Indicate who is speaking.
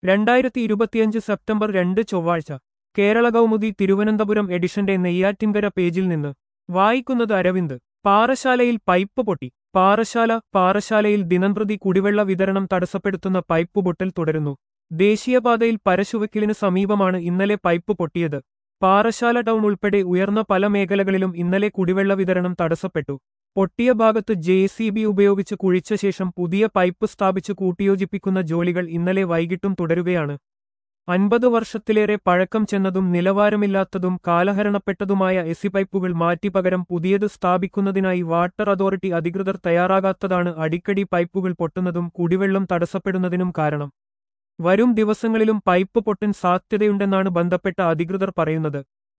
Speaker 1: രണ്ടായിരത്തി ഇരുപത്തിയഞ്ച് സെപ്റ്റംബർ രണ്ട് ചൊവ്വാഴ്ച കേരള കൗമുദി തിരുവനന്തപുരം എഡിഷന്റെ നെയ്യാറ്റിൻകര പേജിൽ നിന്ന് വായിക്കുന്നത് അരവിന്ദ് പാറശാലയിൽ പൈപ്പ് പൊട്ടി പാറശാല പാറശാലയിൽ ദിനംപ്രതി കുടിവെള്ള വിതരണം തടസ്സപ്പെടുത്തുന്ന പൈപ്പ് പൊട്ടൽ തുടരുന്നു ദേശീയപാതയിൽ പരശുവക്കിലിന് സമീപമാണ് ഇന്നലെ പൈപ്പ് പൊട്ടിയത് പാറശാല ടൗൺ ഉൾപ്പെടെ ഉയർന്ന പല മേഖലകളിലും ഇന്നലെ കുടിവെള്ള വിതരണം തടസ്സപ്പെട്ടു പൊട്ടിയ ഭാഗത്ത് ജെ സി ബി ഉപയോഗിച്ച് കുഴിച്ച ശേഷം പുതിയ പൈപ്പ് സ്ഥാപിച്ച് കൂട്ടിയോജിപ്പിക്കുന്ന ജോലികൾ ഇന്നലെ വൈകിട്ടും തുടരുകയാണ് അൻപത് വർഷത്തിലേറെ പഴക്കം ചെന്നതും നിലവാരമില്ലാത്തതും കാലഹരണപ്പെട്ടതുമായ എസി പൈപ്പുകൾ മാറ്റി പകരം പുതിയത് സ്ഥാപിക്കുന്നതിനായി വാട്ടർ അതോറിറ്റി അധികൃതർ തയ്യാറാകാത്തതാണ് അടിക്കടി പൈപ്പുകൾ പൊട്ടുന്നതും കുടിവെള്ളം തടസ്സപ്പെടുന്നതിനും കാരണം വരും ദിവസങ്ങളിലും പൈപ്പ് പൊട്ടൻ സാധ്യതയുണ്ടെന്നാണ് ബന്ധപ്പെട്ട അധികൃതർ പറയുന്നത്